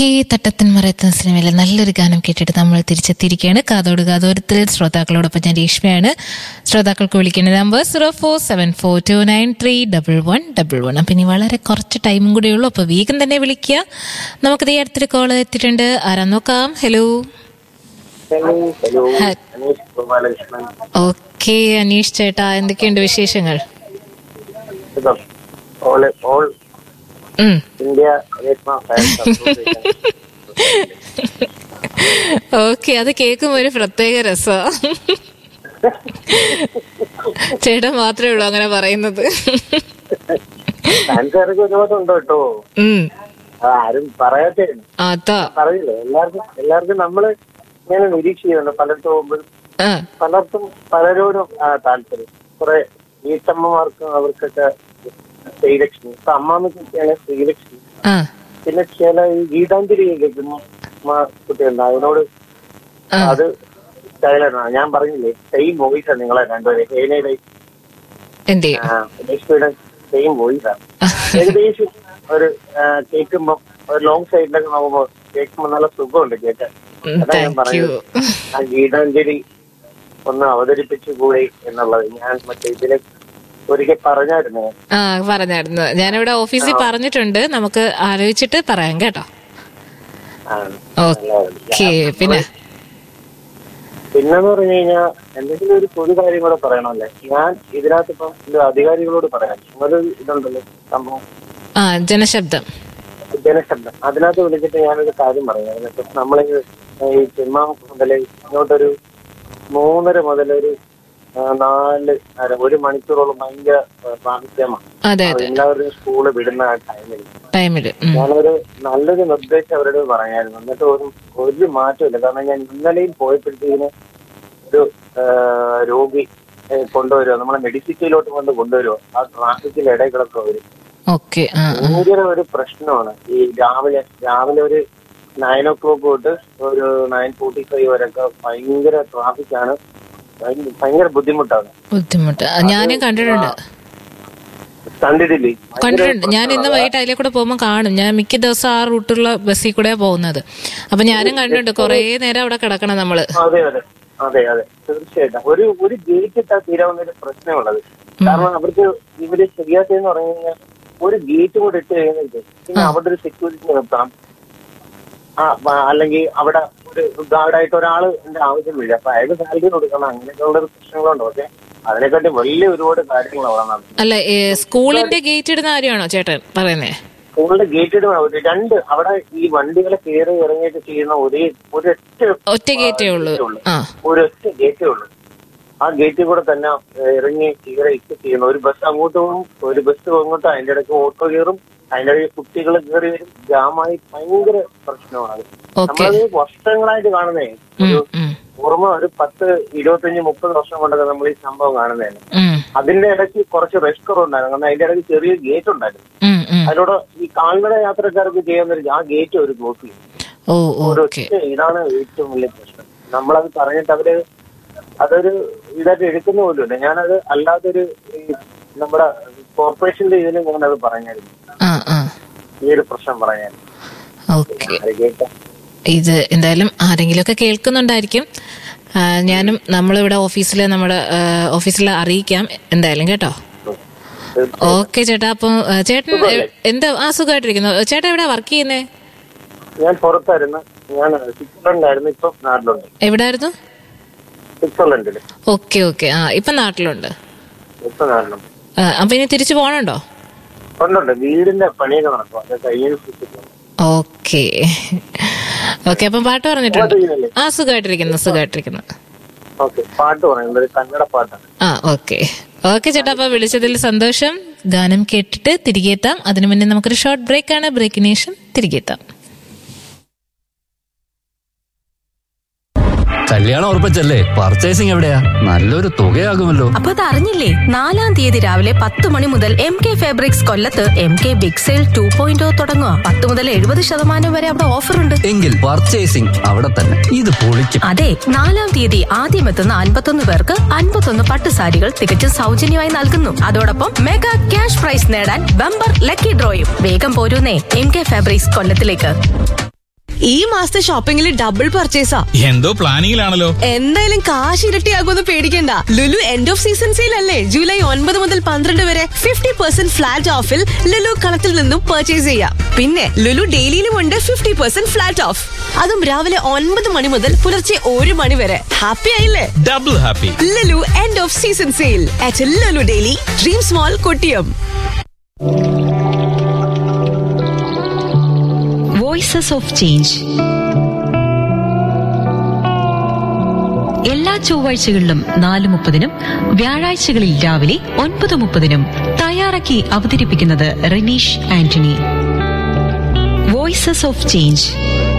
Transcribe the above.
ഈ തട്ടത്തിൻ മറയത്തുന്ന സിനിമയിലെ നല്ലൊരു ഗാനം കേട്ടിട്ട് നമ്മൾ തിരിച്ചെത്തിയിരിക്കുകയാണ് കാതോട് കാതോരത്തിൽ ശ്രോതാക്കളോടൊപ്പം ഞാൻ രേഷ്മയാണ് ശ്രോതാക്കൾക്ക് വിളിക്കേണ്ട number zero four seven four two nine three double one double one അപ്പം ഇനി വളരെ കുറച്ച് ടൈമും കൂടെ ഉള്ളൂ അപ്പോൾ വേഗം തന്നെ വിളിക്കുക നമുക്കിത് ഈ അടുത്തൊരു കോൾ എത്തിയിട്ടുണ്ട് ആരാ നോക്കാം hello hello hello hi. Aneesh Gopalakrishnan okay Aneesh ചേട്ടാ എന്തൊക്കെയുണ്ട് വിശേഷങ്ങൾ സുഖം ഓൾ ഓൾ ഉം. India Reshma fans association okay അത് കേൾക്കുമ്പോൾ ഒരു പ്രത്യേക രസമാണ് ചേട്ടൻ മാത്രമേ ഉള്ളൂ അങ്ങനെ പറയുന്നത് ഫാൻസുകാർക്ക് ഒരുപാടുണ്ട് കേട്ടോ ഉം. അത് ആരും പറയാത്തേ അതാ പറയില്ല എല്ലാവർക്കും എല്ലാവർക്കും നമ്മള് ഇങ്ങനെ നിരീക്ഷിക്കുന്നുണ്ട് പലയിടത്ത് പോകുമ്പോൾ ആ പലർക്കും പലരോടും ആ താല്പര്യം കുറെ വീട്ടമ്മമാർക്കും അവർക്കൊക്കെ ശ്രീലക്ഷ്മി ഇപ്പൊ അമ്മാമ്മക്കൊക്കെയാണ് ശ്രീലക്ഷ്മി ആ പിന്നെ ചില ഈ ഗീതാഞ്ജലി കേൾക്കുന്ന കുട്ടികളുണ്ട് അതിനോട് ആ. അത് സ്റ്റൈലാണ് ഞാൻ പറഞ്ഞില്ലേ സെയിം വോയിസ് ആണ് നിങ്ങളെ രണ്ടുപേരെ ഹേനയുടെ എന്തേ രശ്മിയുടെ സെയിം വോയിസ് ആണ് ഏകദേശം ഒരു ആ, കേൾക്കുമ്പോ ഒരു ലോങ് സൈഡിലൊക്കെ നോക്കുമ്പോ കേൾക്കുമ്പോ നല്ല സുഖമുണ്ട് കേൾക്കാൻ അതാ ഞാൻ താങ്ക് യു പറയുന്നത് ആ ഗീതാഞ്ജലി ഒന്ന് അവതരിപ്പിച്ചു കൂടെ എന്നുള്ളത് ഞാൻ മറ്റേ ഇതിലെ ഒരിക്കൽ പറഞ്ഞായിരുന്നു ഞാൻ. ആ പറഞ്ഞായിരുന്നു ഞാനിവിടെ ഓഫീസിൽ പറഞ്ഞിട്ടുണ്ട് നമുക്ക് ആലോചിച്ചിട്ട് പറയാം കേട്ടോ ആ, ഓക്കെ പിന്നെ പിന്നെന്ന് പറഞ്ഞു കഴിഞ്ഞാൽ എന്തെങ്കിലും ഒരു പൊതു കാര്യം കൂടെ പറയണമല്ലേ ഞാൻ ഇതിനകത്ത് ഇപ്പം ഇത് അധികാരികളോട് പറയാം ഒരു ഇതുണ്ടല്ലോ സംഭവം ആ ജനശബ്ദം ജനശബ്ദം അതിനകത്ത് വിളിച്ചിട്ട് ഞാനൊരു കാര്യം പറയാം ഇപ്പം നമ്മള് ഈ സിനിമ മുതൽ ഇങ്ങോട്ടൊരു മൂന്നര മുതൽ ഒരു ആ, നാല് അര ഒരു മണിക്കൂറോളം ഭയങ്കര പ്രാമുഖ്യമാണ് അതെ അതെ എല്ലാവരും സ്കൂള് വിടുന്ന ആ ടൈമിൽ ടൈമില് ഉം. ഞാനൊരു നല്ലൊരു നിർദ്ദേശം അവരോട് പറയായിരുന്നു എന്നിട്ട് ഒരു ഒരു മാറ്റമില്ല കാരണം ഞാൻ ഇന്നലെയും പോയപ്പോഴത്തേക്കിന് ഒരു ആ, രോഗി ഏ, കൊണ്ടുവരുമോ നമ്മളെ മെഡിസിറ്റിയിലോട്ട് കൊണ്ട് കൊണ്ടുവരുമോ ആ ട്രാഫിക്കിന്റെ ഇടയിൽ കിടക്കും അവര് ഓക്കെ ആ ആ. ഭയങ്കര ഒരു പ്രശ്നമാണ് ഈ രാവിലെ രാവിലെ ഒരു നയൻ ഓ ക്ലോക്ക് തൊട്ട് ഒരു നയൻ ഫോർട്ടി ഫൈവ് വരെയൊക്കെ ഭയങ്കര ട്രാഫിക്കാണ് ഭയങ്കര- ഭയങ്കര ബുദ്ധിമുട്ടാണ് ബുദ്ധിമുട്ട് ആ, ഞാനും കണ്ടിട്ടുണ്ട് കണ്ടിട്ടില്ലേ ഭയങ്കര കണ്ടിട്ടുണ്ട് ഞാൻ ഇന്ന് വൈകിട്ട് അതിലെ കൂടെ പോകുമ്പോൾ കാണും ഞാൻ മിക്ക ദിവസം ആ റൂട്ടുള്ള ബസ്സിൽ കൂടെ പോകുന്നത് അപ്പൊ ഞാനും കണ്ടിട്ടുണ്ട് കുറേ നേരം അവിടെ കിടക്കണം നമ്മള് അതെ അതെ അതെ അതെ തീർച്ചയായിട്ടും ഒരു ഒരു ഗേറ്റ് ഇട്ടാൽ തീരാവുന്ന ഒരു പ്രശ്നമുള്ളത് കാരണം അവർക്ക് ഇവര് ശരിയാത്തെന്ന് പറഞ്ഞു കഴിഞ്ഞാൽ ഒരു ഗേറ്റ് കൂടെ ഇട്ട് കഴിഞ്ഞിട്ട് പിന്നെ അവിടെ ഒരു സെക്യൂരിറ്റി നിർത്താം ആ വ- അല്ലെങ്കിൽ അവിടെ ഒരു ഗാർഡായിട്ട് ഒരാൾ എന്റെ ആവശ്യമില്ല അപ്പൊ അയാൾക്ക് സാലറി കൊടുക്കണം അങ്ങനെയൊക്കെയുള്ള ഒരു പ്രശ്നങ്ങളുണ്ട് പക്ഷെ അതിനെക്കാട്ടി വലിയ ഒരുപാട് കാര്യങ്ങൾ അവിടെ നടന്നു അല്ല ഏ, സ്കൂളിന്റെ ഗേറ്റ് ഇടുന്ന കാര്യമാണോ ചേട്ടൻ പറയുന്നേ സ്കൂളിന്റെ ഗേറ്റ് ഇടുന്ന ഒരു രണ്ട് അവിടെ ഈ വണ്ടികളെ കയറി ഇറങ്ങിയിട്ട് ചെയ്യുന്ന ഒരേ ഒരൊറ്റ ഒറ്റ ഗേറ്റേ ഉള്ളൂ ആ ഒരൊറ്റ ഗേറ്റേ ഉള്ളൂ ആ ഗേറ്റിൽ കൂടെ തന്നെ ഏഹ്, ഇറങ്ങി കീറി ഇട്ട് ചെയ്യുന്നു ഒരു ബസ് അങ്ങോട്ട് പോകും ഒരു ബസ് അങ്ങോട്ട് അതിന്റെ ഇടയ്ക്ക് ഓട്ടോ കയറും അതിന്റെ ഇടയ്ക്ക് കുട്ടികൾ കയറി വരും ജാമായി ഭയങ്കര പ്രശ്നമാണ് ഓക്കെ നമ്മളത് വർഷങ്ങളായിട്ട് കാണുന്നേ ഒരു ഓർമ്മ ഒരു പത്ത് ഇരുപത്തഞ്ച് മുപ്പത് വർഷം കൊണ്ടൊക്കെ നമ്മൾ ഈ സംഭവം കാണുന്നതാണ് അതിന്റെ ഇടയ്ക്ക് കുറച്ച് റിസ്ക് ഉണ്ടായിരുന്നു കാരണം അതിന്റെ ഇടയ്ക്ക് ചെറിയ ഗേറ്റ് ഉണ്ടായിരുന്നു അതിലൂടെ ഈ കാൽനട യാത്രക്കാർക്ക് ചെയ്യാൻ ഒരു ആ ഗേറ്റ് ഒരു ക്ലോസ് ചെയ്യും ഓ ഒരു ഓക്കെ ഒറ്റ ഇതാണ് ഏറ്റവും വലിയ പ്രശ്നം നമ്മളത് പറഞ്ഞിട്ട് അവര് അതൊരു ഇതായിട്ട് എടുക്കുന്ന പോലുമില്ല ഞാനത് അല്ലാതൊരു ഈ നമ്മുടെ കോർപ്പറേഷന്റെ ഇതിന് ഞാനത് പറഞ്ഞായിരുന്നു ആ ആ ഈ ഒരു പ്രശ്നം പറഞ്ഞായിരുന്നു ഓക്കെ ആര് കേട്ട ഇത് എന്തായാലും ആരെങ്കിലുമൊക്കെ കേൾക്കുന്നുണ്ടായിരിക്കും ആ, ഞാനും നമ്മളിവിടെ ഓഫീസിൽ നമ്മുടെ ഓഫീസിൽ അറിയിക്കാം എന്തായാലും കേട്ടോ ഓക്കെ ചേട്ടാ അപ്പം ആ, ചേട്ടൻ എ- എന്താ ആ സുഖമായിട്ടിരിക്കുന്നു ചേട്ടാ എവിടെ വർക്ക് ചെയ്യുന്നേ ഞാൻ പുറത്തായിരുന്നു ഞാൻ സ്വിറ്റ്സർലൻഡിലായിരുന്നു ഇപ്പൊ നാട്ടിലുണ്ട് എവിടായിരുന്നു സ്വിറ്റ്സർലൻഡില് ഓക്കെ ഓക്കെ ആ ഇപ്പൊ നാട്ടിലുണ്ട് ഇപ്പൊ നാട്ടിലുണ്ട് ആ, അപ്പൊ ഇനി തിരിച്ചു പോകണുണ്ടോ ഉണ്ടുണ്ട് വീടിന്റെ പണിയൊക്കെ നടക്കും അത് കഴിഞ്ഞ സ്വിറ്റ്സർലൻഡ് ഓക്കെ ഓക്കെ അപ്പം പാട്ട് പറഞ്ഞിട്ടുണ്ട് ആ സുഖമായിട്ടിരിക്കുന്നു സുഖമായിട്ടിരിക്കുന്നു ഓക്കെ പാട്ട് പറയുന്നത് ഒരു കന്നഡ പാട്ടാണ് ആ ഓക്കെ ഓക്കെ ചേട്ടാ അപ്പൊ വിളിച്ചതിൽ സന്തോഷം ഗാനം കേട്ടിട്ട് തിരികെ എത്താം അതിനു മുന്നേ നമുക്കൊരു ഷോർട്ട് ബ്രേക്ക് ആണ് ബ്രേക്കിന് ശേഷം തിരികെ എത്താം കല്യാണം ഉറപ്പിച്ചല്ലേ പർച്ചേസിംഗ് എവിടെയാ നല്ലൊരു തുകയാകുമല്ലോ അപ്പൊ അത് അറിഞ്ഞില്ലേ നാലാം തീയതി രാവിലെ പത്ത് മണി മുതൽ എം കെ ഫാബ്രിക്സ് കൊല്ലത്ത് M K big sale two point തുടങ്ങുക പത്ത് മുതൽ എഴുപത് ശതമാനം വരെ അവിടെ ഓഫർ ഉണ്ട് എങ്കിൽ പർച്ചേസിംഗ് അവിടെ തന്നെ ഇത് പൊളിക്കും അതെ നാലാം തീയതി ആദ്യം എത്തുന്ന അൻപത്തൊന്ന് പേർക്ക് അൻപത്തൊന്ന് പട്ടുസാരികൾ തികച്ചും സൗജന്യമായി നൽകുന്നു അതോടൊപ്പം മെഗാ ക്യാഷ് പ്രൈസ് നേടാൻ ബമ്പർ ലക്കി ഡ്രോയും വേഗം പോരൂന്നേ എം കെ ഫാബ്രിക്സ് കൊല്ലത്തിലേക്ക് ഈ മാസത്തെ ഷോപ്പിംഗിൽ ഡബിൾ പർച്ചേസാ എന്തോ പ്ലാനിങ്ങിലാണല്ലോ എന്തായാലും കാശ് ഇരട്ടിയാകുമെന്ന് പേടിക്കണ്ട Lulu end of season sale അല്ലേ ജൂലൈ ഒൻപത് മുതൽ പന്ത്രണ്ട് വരെ ഫിഫ്റ്റി പെർസെന്റ് ഫ്ലാറ്റ് ഓഫിൽ ലുലു കളത്തിൽ നിന്നും പർച്ചേസ് ചെയ്യാം പിന്നെ ലുലു ഡെയിലിയിലും ഉണ്ട് ഫിഫ്റ്റി പെർസെന്റ് ഫ്ലാറ്റ് ഓഫ് അതും രാവിലെ ഒൻപത് മണി മുതൽ പുലർച്ചെ ഒരു മണി വരെ ഹാപ്പി ആയില്ലേ double happy Lulu end of season sale at Lulu daily dream small Kottiyam voices of change എല്ലാ ചൊവ്വാഴ്ചകളിലും നാല് മുപ്പതിനും വ്യാഴാഴ്ചകളിൽ രാവിലെ ഒൻപത് മുപ്പതിനും തയ്യാറാക്കി അവതരിപ്പിക്കുന്നത് Rineesh Antony voices of change